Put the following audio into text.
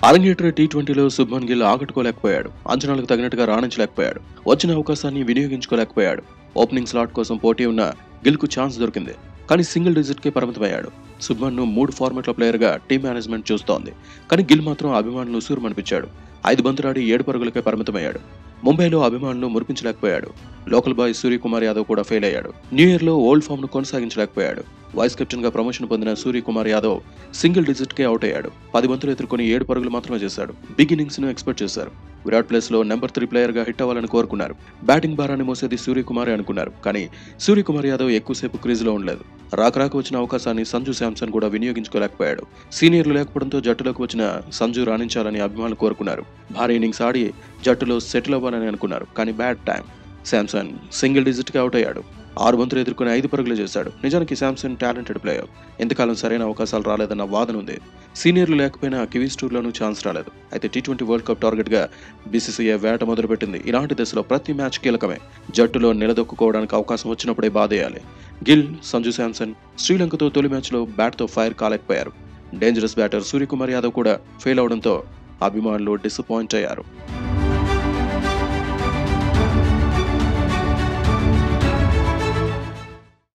అరంగేట్ర tea ట్వంటీలో శుభ్మన్ గిల్ ఆకట్టుకోలేకపోయాడు అంచనాలకు తగినట్టుగా రాణించలేకపోయాడు వచ్చిన అవకాశాన్ని వినియోగించుకోలేకపోయాడు ఓపెనింగ్ స్లాట్ కోసం పోటీ ఉన్న గిల్ కు ఛాన్స్ దొరికింది కానీ సింగిల్ డిజిట్ కే పరిమితమయ్యాడు శుభ్మన్ ను మూడు ఫార్మాట్ల ప్లేయర్ గా టీం మేనేజ్మెంట్ చూస్తోంది కానీ గిల్ మాత్రం అభిమానులు సూరుమనిపించాడు ఐదు బంతులాడి ఏడు పరుగులకే పరిమితమయ్యాడు ముంబైలో అభిమానులు మురిపించలేకపోయాడు లోకల్ బాయ్ సూర్యకుమార్ యాదవ్ కూడా ఫెయిల్ అయ్యాడు న్యూ ఇయర్ లో ఓల్డ్ ఫామ్ ను కొనసాగించలేకపోయాడు వైస్ కెప్టెన్ గా ప్రమోషన్ పొందిన సూర్యకుమార్ యాదవ్ సింగిల్ డిజిట్ కే అవుట్ అయ్యాడు పది బంతులు ఎదుర్కొని ఏడు పరుగులు మాత్రమే చేశాడు బిగ్ ఇన్నింగ్స్ ను ఎక్స్పెక్ట్ చేశారు విరాట్ ప్లేస్ లో నెంబర్ త్రీ ప్లేయర్ గా హిట్ అవ్వాలని కోరుకున్నారు బ్యాటింగ్ భారాన్ని మోసేది సూర్యకుమారే అనుకున్నారు కానీ సూర్యకుమార్ యాదవ్ ఎక్కువసేపు క్రీజ్ లో ఉండలేదు రాక రాక వచ్చిన అవకాశాన్ని సంజు శాంసన్ కూడా వినియోగించుకోలేకపోయాడు సీనియర్లు లేకపోవడంతో జట్టులోకి వచ్చిన సంజు రాణించాలని అభిమానులు కోరుకున్నారు భారీ ఇన్నింగ్స్ ఆడి జట్టులో సెటిల్ అవ్వాలని అనుకున్నారు కానీ bad time Samson single digit కి అవుట్ అయ్యాడు ఆరు బంతులు ఎదుర్కొని ఐదు పరుగులు చేశాడు నిజానికి శాంసన్ టాలెంటెడ్ ప్లేయర్ ఎంతకాలం సరైన అవకాశాలు రాలేదన్న వాదన ఉంది సీనియర్లు లేకపోయినా కివీస్ టూర్లోనూ ఛాన్స్ రాలేదు అయితే T twenty world cup target గా బీసీసీఐ వేట మొదలుపెట్టింది ఇలాంటి దశలో ప్రతి మ్యాచ్ కీలకమే జట్టులో నిలదొక్కుకోవడానికి అవకాశం వచ్చినప్పుడే బాధేయాలి గిల్ సంజు శాంసన్ శ్రీలంకతో తొలి మ్యాచ్లో బ్యాట్తో ఫైర్ కాలేకపోయారు డేంజరస్ బ్యాటర్ సూర్యకుమార్ యాదవ్ కూడా ఫెయిల్ అవడంతో అభిమానులు డిసప్పాయింట్ అయ్యారు